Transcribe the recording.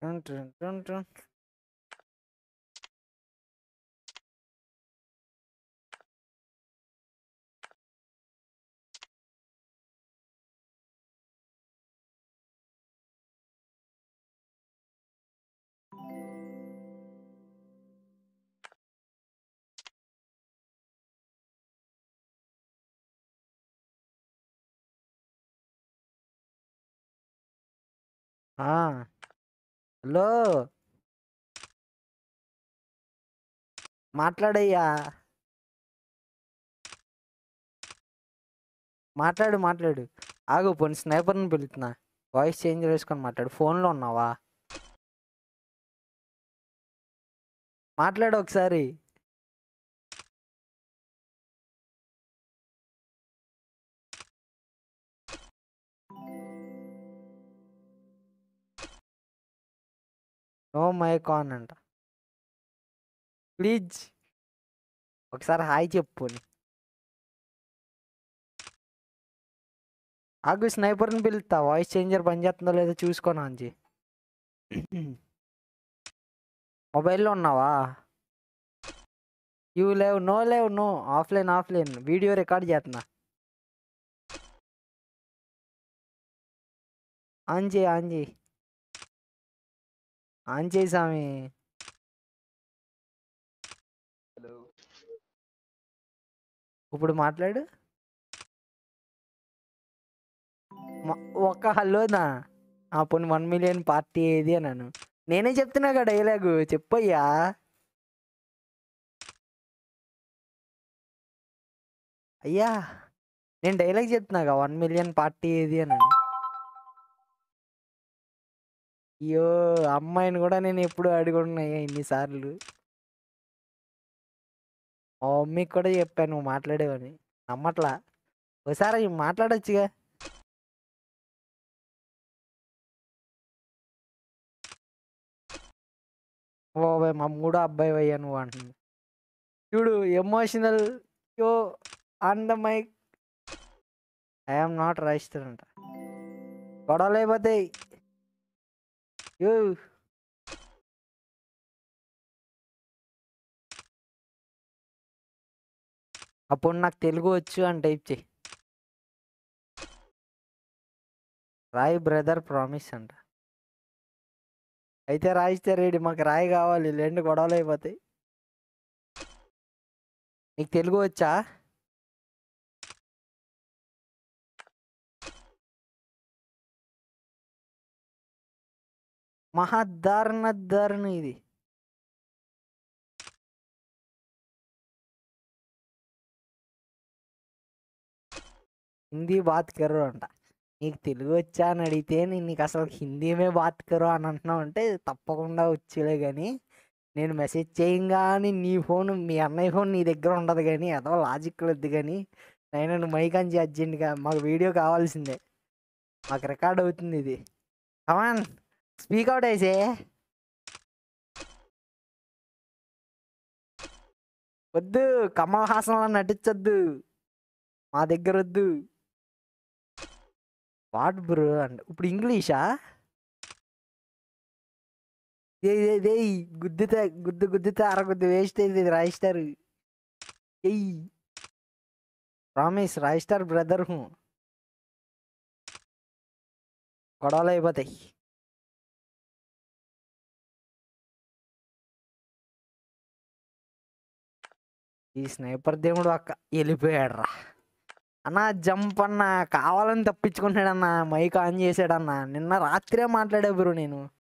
టన్ టన్ టన్ టన్. ఆ! హలో! మాట్లాడయ్యా. మాట్లాడు, మాట్లాడు. ఆగు పోనీ స్నైపర్‌ని పిలుతున్నా. వాయిస్ చేంజ్ చేసుకొని మాట్లాడు. ఫోన్‌లో ఉన్నావా? మాట్లాడు ఒకసారి. నో మైక్ ఆన్ అంట. ప్లీజ్. ఒకసారి హాయ్ చెప్పు పోనీ. ఆగు స్నైపర్‌ని పిలుత్తా. వాయిస్ చేంజర్ పనిచేస్తుందో లేదో చూసుకో నాంచి. మొబైల్‌లో ఉన్నావా? యూ లేవు. నో లేవు. No. Offline, offline. Video record చేస్తున్నా. ఆన్ చెయి, ఆన్ చెయి. ఆన్ చెయి సామి. హలో! ఇప్పుడు మాట్లాడు. మ ఒక్క హలోనా? ఆ! పోనీ 1,000,000 పార్టీ ఏది అనను. నేనే చెప్తున్నాగా డైలాగు చెప్పయ్యా. అయ్యా! నేను డైలాగ్ చెప్తున్నాగా 1,000,000 పార్టీ ఏది అనని. అయ్యో! అమ్మాయిని కూడా నేను ఎప్పుడూ అడిగుండనయ్యా ఇన్ని సార్లు. మా మమ్మీకి కూడా చెప్పా నువ్వు మాట్లాడావని. నమ్మట్లా. ఓసారి మాట్లాడొచ్చుగా. బాబోయ్! మా మూడో అబ్బాయివయ్యా నువ్వు అంటుంది. చూడు emotional yo on the mic. I am not Raistar అంట. గొడవలయిపోతాయి. యో అప్పుడు నాకు తెలుగు వచ్చు అని టైప్ చెయి. రాయి బ్రదర్ ప్రామిస్ అంట. అయితే రాయిస్తే రెడీ. మాకు రాయి కావాలి. లేదంటే గొడవలయిపోతాయి. నీకు తెలుగు వచ్చా? మహా దారుణ దారుణ ఇది. హిందీ బాత్ కరో అంట. నీకు తెలుగు వచ్చా అని అడిగితే నేను నీకు అసలు హిందీ మే బాత్ కరో అని అంటున్నావు అంటే తప్పకుండా వచ్చేలే గానీ, నేను మెసేజ్ చేయంగానే నీ ఫోను మీ అన్నయ్య ఫోన్ నీ దగ్గర ఉండదు గానీ ఎదవ లాజిక్‌లు వద్దు గానీ, నాయనా నువ్వు మైక్ ఆన్ చెయి అర్జెంట్‌గా. మాకు వీడియో కావాల్సిందే. మాకు రికార్డ్ అవుతుంది ఇది. కమ్ ఆన్ స్పీక్ ఔట్ ఐసే. వద్దు. కమల్ హాసన్‌లా నటించొద్దు. మా దగ్గరొద్దు. వాట్ బ్రో అంట. ఇప్పుడు ఇంగ్లీషా? ఏయ్! ఏయ్! ఏయ్! గుద్దితే గుద్దు గుద్దితే అరగుద్దు వేస్ట్ అయితది రాయిస్టారు. ఎయ్! ప్రామిస్ రాయిస్టార్ బ్రదర్ హూ. గొడవలయిపోతాయి. ఈ స్నైపర్ దేవుడు అక్క ఎళ్ళిపోయాడురా. అన్నా జంప్ అన్నా కావాలని తప్పించుకుంటున్నాడన్నా. Mic on చేసాడన్నా. నిన్న రాత్రే మాట్లాడా బ్రో నేను.